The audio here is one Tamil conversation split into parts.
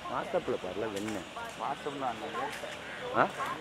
வாட்ஸ்அப்பில் பாருல வெண்ணெய் வாட்ஸ்அப் தான் ஆ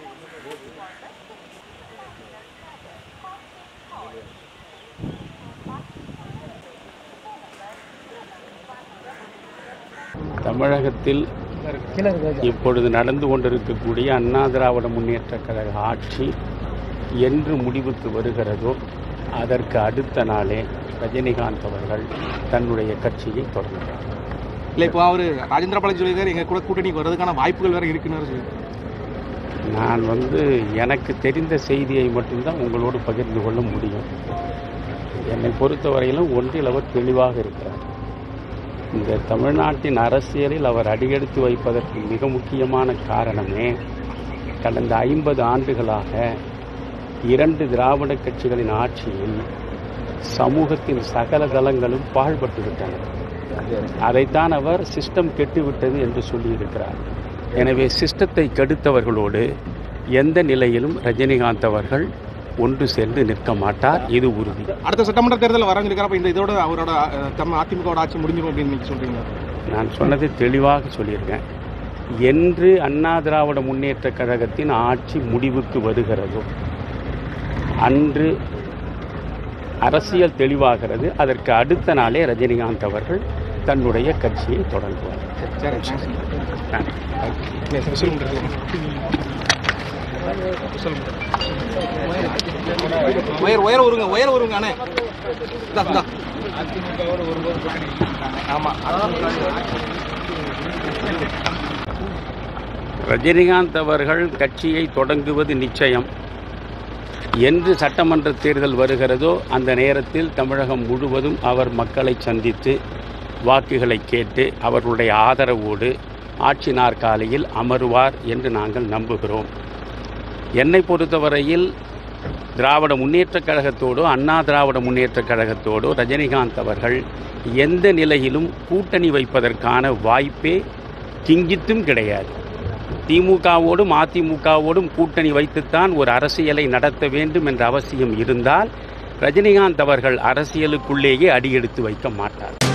தமிழகத்தில் இப்பொழுது நடந்து கொண்டிருக்கக்கூடிய அண்ணா திராவிட முன்னேற்ற கழக ஆட்சி என்று முடிவுக்கு வருகிறதோ அதற்கு அடுத்த நாளே ரஜினிகாந்த் அவர்கள் தன்னுடைய கட்சியை தொடங்குகிறார் இல்லை இப்போ அவர் ராஜேந்திர பாலாஜி சொல்லியிருக்காரு எங்கள் கூட கூட்டணிக்கு வர்றதுக்கான வாய்ப்புகள் வேறு இருக்குன்னு சொல்லி நான் வந்து எனக்கு தெரிந்த செய்தியை மட்டும்தான் உங்களோடு பகிர்ந்து கொள்ள முடியும் என்னை பொறுத்தவரையிலும் ஒன்றில் அவர் தெளிவாக இருக்கிறார் இந்த தமிழ்நாட்டின் அரசியலில் அவர் அடியெடுத்து வைப்பதற்கு மிக முக்கியமான காரணமே கடந்த ஐம்பது ஆண்டுகளாக இரண்டு திராவிட கட்சிகளின் ஆட்சியில் சமூகத்தின் சகல தளங்களும் பாழ்பட்டு விட்டன அதைத்தான் அவர் சிஸ்டம் கெட்டுவிட்டது என்று சொல்லியிருக்கிறார் எனவே சிஸ்டத்தை கெடுத்தவர்களோடு எந்த நிலையிலும் ரஜினிகாந்த் அவர்கள் ஒன்று சேர்ந்து நிற்க மாட்டார் இது உறுதி அடுத்த சட்டமன்ற தேர்தல் வரன்னு இருக்காரு அப்போ இந்த இதோட அவரோட அஹ், தம் அதிமுகவோட ஆட்சி முடிஞ்சிடும் அப்படின்னு நீங்கள் சொல்கிறீங்க நான் சொன்னதை தெளிவாக சொல்லியிருக்கேன் என்று அண்ணா திராவிட முன்னேற்ற கழகத்தின் ஆட்சி முடிவுக்கு வருகிறதோ அன்று அரசியல் தெளிவாகிறது அதற்கு அடுத்த நாளே ரஜினிகாந்த் அவர்கள் தன்னுடைய கட்சியை தொடங்குவார் சரி தேங்க்ஸ் சொல்லுங்க உயர் உயர வருங்க உயர வருங்க அண்ணே இந்தா இந்தா ஆமாம் ரஜினிகாந்த் அவர்கள் கட்சியை தொடங்குவது நிச்சயம் என்று சட்டமன்ற தேர்தல் வருகிறதோ அந்த நேரத்தில் தமிழகம் முழுவதும் அவர் மக்களை சந்தித்து வாக்குகளை கேட்டு அவர்களுடைய ஆதரவோடு ஆட்சி நாற்காலியில் அமருவார் என்று நாங்கள் நம்புகிறோம் என்னை பொறுத்தவரையில் திராவிட முன்னேற்றக் கழகத்தோடோ அண்ணா திராவிட முன்னேற்றக் கழகத்தோடோ ரஜினிகாந்த் அவர்கள் எந்த நிலையிலும் கூட்டணி வைப்பதற்கான வாய்ப்பே கிஞ்சித்தும் கிடையாது திமுகவோடும் அதிமுகவோடும் கூட்டணி வைத்துத்தான் ஒரு அரசியலை நடத்த வேண்டும் என்ற அவசியம் இருந்தால் ரஜினிகாந்த் அவர்கள் அரசியலுக்குள்ளேயே அடியெடுத்து வைக்க மாட்டார்